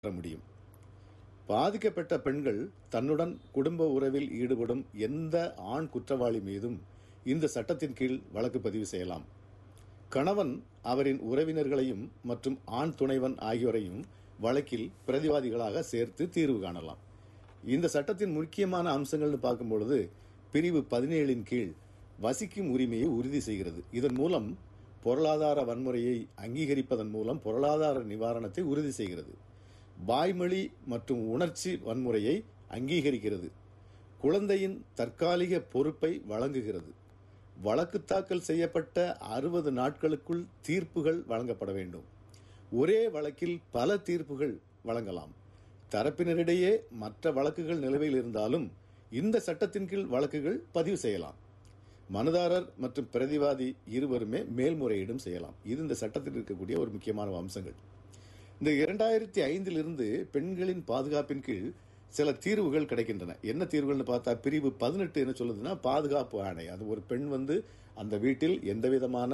பெற முடியும் பாதிக்கப்பட்ட பெண்கள் தன்னுடன் குடும்ப உறவில் ஈடுபடும் எந்த ஆண் குற்றவாளி மீதும் இந்த சட்டத்தின் கீழ் வழக்கு பதிவு செய்யலாம் கணவன் அவரின் உறவினர்களையும் மற்றும் ஆண் துணைவன் ஆகியோரையும் வழக்கில் பிரதிவாதிகளாக சேர்த்து தீர்வு காணலாம் இந்த சட்டத்தின் முக்கியமான அம்சங்கள்னு பார்க்கும் பொழுது பிரிவு பதினேழின் கீழ் வசிக்கும் உரிமையை உறுதி செய்கிறது இதன் மூலம் பொருளாதார வன்முறையை அங்கீகரிப்பதன் மூலம் பொருளாதார நிவாரணத்தை உறுதி செய்கிறது வாய்மொழி மற்றும் உணர்ச்சி வன்முறையை அங்கீகரிக்கிறது குழந்தையின் தற்காலிக பொறுப்பை வழங்குகிறது வழக்கு தாக்கல் செய்யப்பட்ட அறுபது நாட்களுக்குள் தீர்ப்புகள் வழங்கப்பட வேண்டும் ஒரே வழக்கில் பல தீர்ப்புகள் வழங்கலாம் தரப்பினரிடையே மற்ற வழக்குகள் நிலுவையில் இருந்தாலும் இந்த சட்டத்தின் கீழ் வழக்குகள் பதிவு செய்யலாம் மனுதாரர் மற்றும் பிரதிவாதி இருவருமே மேல்முறையீடும் செய்யலாம் இது இந்த சட்டத்தில் இருக்கக்கூடிய ஒரு முக்கியமான அம்சங்கள் இந்த இரண்டாயிரத்தி ஐந்திலிருந்து பெண்களின் பாதுகாப்பின் கீழ் சில தீர்வுகள் கிடைக்கின்றன என்ன தீர்வுகள்னு பார்த்தா பிரிவு பதினெட்டு என்ன சொல்லுதுன்னா பாதுகாப்பு ஆணை அது ஒரு பெண் வந்து அந்த வீட்டில் எந்த விதமான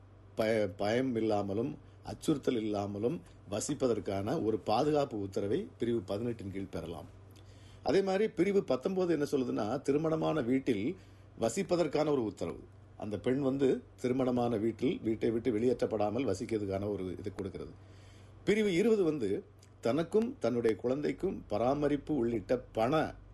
பய பயம் இல்லாமலும் அச்சுறுத்தல் இல்லாமலும் வசிப்பதற்கான ஒரு பாதுகாப்பு உத்தரவை பிரிவு பதினெட்டின் கீழ் பெறலாம் அதே மாதிரி பிரிவு பத்தொன்பது என்ன சொல்லுதுன்னா திருமணமான வீட்டில் வசிப்பதற்கான ஒரு உத்தரவு அந்த பெண் வந்து திருமணமான வீட்டில் வீட்டை விட்டு வெளியேற்றப்படாமல் வசிக்கிறதுக்கான ஒரு இது கொடுக்கிறது பிரிவு இருபது வந்து தனக்கும் தன்னுடைய குழந்தைக்கும் பராமரிப்பு உள்ளிட்ட பண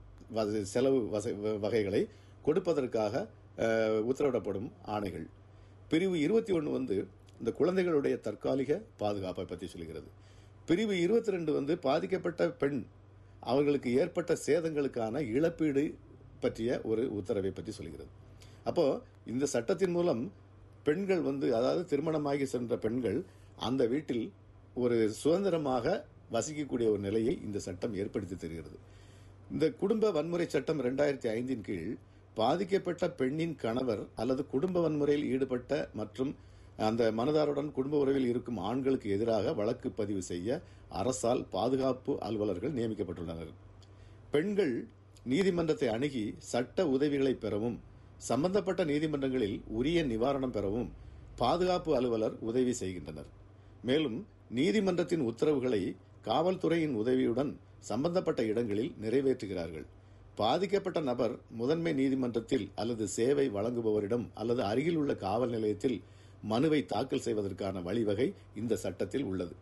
வச- செலவு வச- வகைகளை கொடுப்பதற்காக அஹ், உத்தரவிடப்படும் ஆணைகள் பிரிவு இருபத்தி ஒன்று வந்து இந்த குழந்தைகளுடைய தற்காலிக பாதுகாப்பை பற்றி சொல்கிறது பிரிவு இருபத்தி ரெண்டு வந்து பாதிக்கப்பட்ட பெண் அவர்களுக்கு ஏற்பட்ட சேதங்களுக்கான இழப்பீடு பற்றிய ஒரு உத்தரவை பற்றி சொல்கிறது அப்போ இந்த சட்டத்தின் மூலம் பெண்கள் வந்து அதாவது திருமணமாகி சென்ற பெண்கள் அந்த வீட்டில் ஒரு சுதந்திரமாக வசிக்கக்கூடிய ஒரு நிலையை இந்த சட்டம் ஏற்படுத்தி தருகிறது இந்த குடும்ப வன்முறை சட்டம் ரெண்டாயிரத்தி ஐந்தின் கீழ் பாதிக்கப்பட்ட பெண்ணின் கணவர் அல்லது குடும்ப வன்முறையில் ஈடுபட்ட மற்றும் அந்த மனதாருடன் குடும்ப உறவில் இருக்கும் ஆண்களுக்கு எதிராக வழக்கு பதிவு செய்ய அரசால் பாதுகாப்பு அலுவலர்கள் நியமிக்கப்பட்டுள்ளனர் பெண்கள் நீதிமன்றத்தை அணுகி சட்ட உதவிகளை பெறவும் சம்பந்தப்பட்ட நீதிமன்றங்களில் உரிய நிவாரணம் பெறவும் பாதுகாப்பு அலுவலர் உதவி செய்கின்றனர் மேலும் நீதிமன்றத்தின் உத்தரவுகளை காவல்துறையின் உதவியுடன் சம்பந்தப்பட்ட இடங்களில் நிறைவேற்றுகிறார்கள் பாதிக்கப்பட்ட நபர் முதன்மை நீதிமன்றத்தில் அல்லது சேவை வழங்குபவரிடம் அல்லது அருகில் உள்ள காவல் நிலையத்தில் மனுவை தாக்கல் செய்வதற்கான வழிவகை இந்த சட்டத்தில் உள்ளது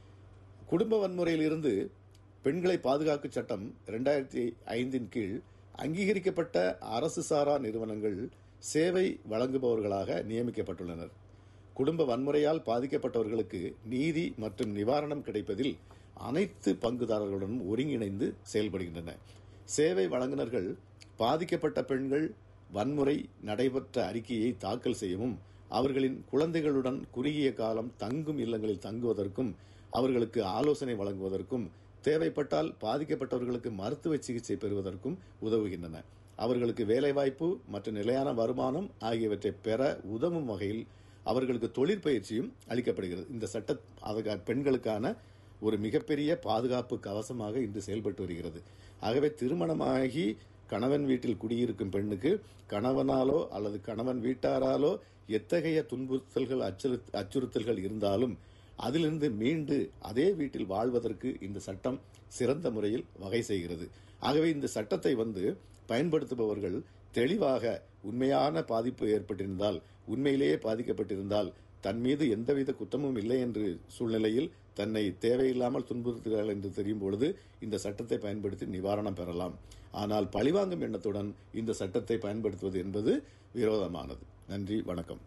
குடும்ப வன்முறையில் இருந்து பெண்களை பாதுகாக்கும் சட்டம் இரண்டாயிரத்தி ஐந்தின் கீழ் அங்கீகரிக்கப்பட்ட அரசு சாரா நிறுவனங்கள் சேவை வழங்குபவர்களாக நியமிக்கப்பட்டுள்ளனர் குடும்ப வன்முறையால் பாதிக்கப்பட்டவர்களுக்கு நீதி மற்றும் நிவாரணம் கிடைப்பதில் அனைத்து பங்குதாரர்களுடனும் ஒருங்கிணைந்து செயல்படுகின்றன சேவை வழங்குனர்கள் பாதிக்கப்பட்ட பெண்கள் வன்முறை நடைபெற்ற அறிக்கையை தாக்கல் செய்யவும் அவர்களின் குழந்தைகளுடன் குறுகிய காலம் தங்கும் இல்லங்களில் தங்குவதற்கும் அவர்களுக்கு ஆலோசனை வழங்குவதற்கும் தேவைப்பட்டால் பாதிக்கப்பட்டவர்களுக்கு மருத்துவ சிகிச்சை பெறுவதற்கும் உதவுகின்றன அவர்களுக்கு வேலைவாய்ப்பு மற்றும் நிலையான வருமானம் ஆகியவற்றை பெற உதவும் வகையில் அவர்களுக்கு தொழிற்பயிற்சியும் அளிக்கப்படுகிறது இந்த சட்ட அதுக்கு பெண்களுக்கான ஒரு மிகப்பெரிய பாதுகாப்பு கவசமாக இன்று செயல்பட்டு வருகிறது ஆகவே திருமணமாகி கணவன் வீட்டில் குடியிருக்கும் பெண்ணுக்கு கணவனாலோ அல்லது கணவன் வீட்டாராலோ எத்தகைய துன்புறுத்தல்கள் அச்சுறு அச்சுறுத்தல்கள் இருந்தாலும் அதிலிருந்து மீண்டு அதே வீட்டில் வாழ்வதற்கு இந்த சட்டம் சிறந்த முறையில் வகை செய்கிறது ஆகவே இந்த சட்டத்தை வந்து பயன்படுத்துபவர்கள் தெளிவாக உண்மையான பாதிப்பு ஏற்பட்டிருந்தால் உண்மையிலேயே பாதிக்கப்பட்டிருந்தால் தன் மீது எந்தவித குற்றமும் இல்லை என்று சூழ்நிலையில் தன்னை தேவையில்லாமல் துன்புறுத்துகிறார்கள் என்று தெரியும் பொழுது இந்த சட்டத்தை பயன்படுத்தி நிவாரணம் பெறலாம் ஆனால் பழிவாங்கும் எண்ணத்துடன் இந்த சட்டத்தை பயன்படுத்துவது என்பது விரோதமானது நன்றி வணக்கம்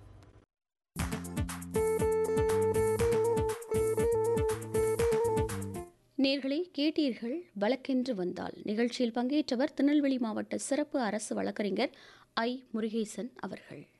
நேர்களே கேட்டீர்கள் வழக்கென்று வந்தால் நிகழ்ச்சியில் பங்கேற்றவர் திருநெல்வேலி மாவட்ட சிறப்பு அரசு வழக்கறிஞர் ஐ முருகேசன் அவர்கள்